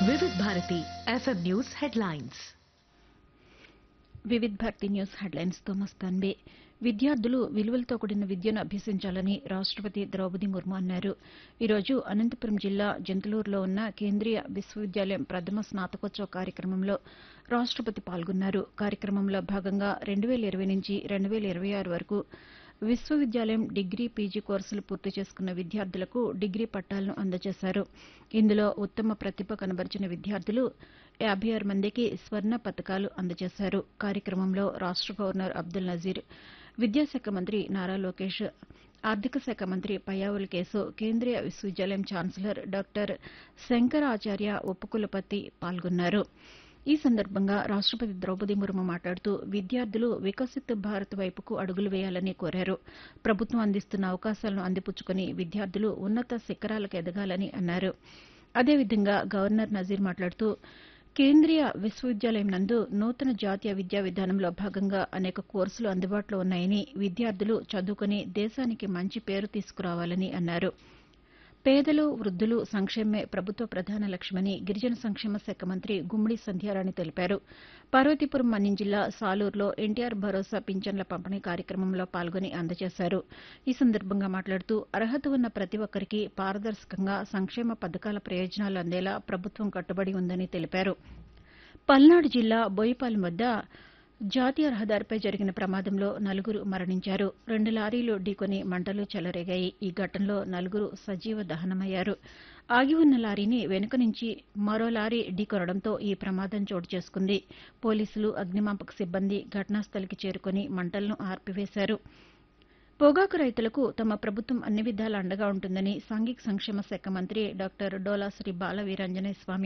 వివిధ Bharati FM news headlines Vividh Bharati news headlines తో మస్తాన్బే విద్యార్థులు విలువలతో కూడిన విద్యను అభ్యసించాలని రాష్టపతి ద్రౌపది ముర్ము అన్నారు ఈరోజు అనంతపురం జిల్లా జంతులూరులో ఉన్న కేంద్రీయ విశ్వవిద్యాలయం ప్రథమ స్నాతకోత్సవ కార్యక్రమంలో రాష్టపతి పాల్గొన్నారు కార్యక్రమంలో భాగంగా రెండు వేల ఇరవై నుంచి రెండు వేల ఇరవై ఆరు వరకు విశ్వవిద్యాలయం డిగ్రీ పీజీ కోర్సులు పూర్తి చేసుకున్న విద్యార్థులకు డిగ్రీ పట్టాలను అందజేశారు ఇందులో ఉత్తమ ప్రతిభ కనబరిచిన విద్యార్థులు యాబై ఆరు మందికి స్వర్ణ పతకాలు అందజేశారు కార్యక్రమంలో రాష్ట గవర్నర్ అబ్దుల్ నజీర్ విద్యాశాఖ మంత్రి నారా లోకేష్ ఆర్థిక శాఖ మంత్రి పయ్యావుల కేశవ్ కేంద్రీయ విశ్వవిద్యాలయం ఛాన్సలర్ డాక్టర్ శంకరాచార్య ఉపకులపతి పాల్గొన్నారు ఈ సందర్భంగా రాష్టపతి ద్రౌపది ముర్ము మాట్లాడుతూ విద్యార్థులు వికసిత్ భారత్ వైపుకు అడుగులు వేయాలని కోరారు ప్రభుత్వం అందిస్తున్న అవకాశాలను అందిపుచ్చుకుని విద్యార్థులు ఉన్నత శిఖరాలకు ఎదగాలని అన్నారు అదేవిధంగా గవర్నర్ నజీర్ మాట్లాడుతూ కేంద్రీయ విశ్వవిద్యాలయం నందు నూతన జాతీయ విద్యా విధానంలో భాగంగా అనేక కోర్సులు అందుబాటులో ఉన్నాయని విద్యార్థులు చదువుకుని దేశానికి మంచి పేరు తీసుకురావాలని అన్నారు పేదలు వృద్దులు సంక్షేమమే ప్రభుత్వ ప్రధాన లక్ష్యమని గిరిజన సంక్షేమ శాఖ మంత్రి గుమ్మడి సంధ్యారాణి తెలిపారు పార్వతీపురం మన్యం జిల్లా సాలూరులో ఎన్టీఆర్ భరోసా పింఛన్ల పంపిణీ కార్యక్రమంలో పాల్గొని అందజేశారు ఈ సందర్భంగా మాట్లాడుతూ అర్హత ఉన్న ప్రతి ఒక్కరికి పారదర్శకంగా సంక్షేమ పథకాల ప్రయోజనాలు అందేలా ప్రభుత్వం కట్టుబడి ఉందని తెలిపారు పల్నాడు జిల్లా బోయిపాలెం వద్ద జాతీయ రహదారిపై జరిగిన ప్రమాదంలో నలుగురు మరణించారు రెండు లారీలు ఢీకొని మంటలు చెలరేగాయి ఈ ఘటనలో నలుగురు సజీవ దహనమయ్యారు ఆగి ఉన్న లారీని వెనుక నుంచి మరో లారీ ఢీకొనడంతో ఈ ప్రమాదం చోటు చేసుకుంది పోలీసులు అగ్నిమాపక సిబ్బంది ఘటనాస్థలికి చేరుకుని మంటలను ఆర్పివేశారు పొగాకు రైతులకు తమ ప్రభుత్వం అన్ని విధాలా అండగా ఉంటుందని సాంఘిక సంక్షేమ శాఖ మంత్రి డాక్టర్ డోలాశ్రీ బాల వీరాంజనేయ స్వామి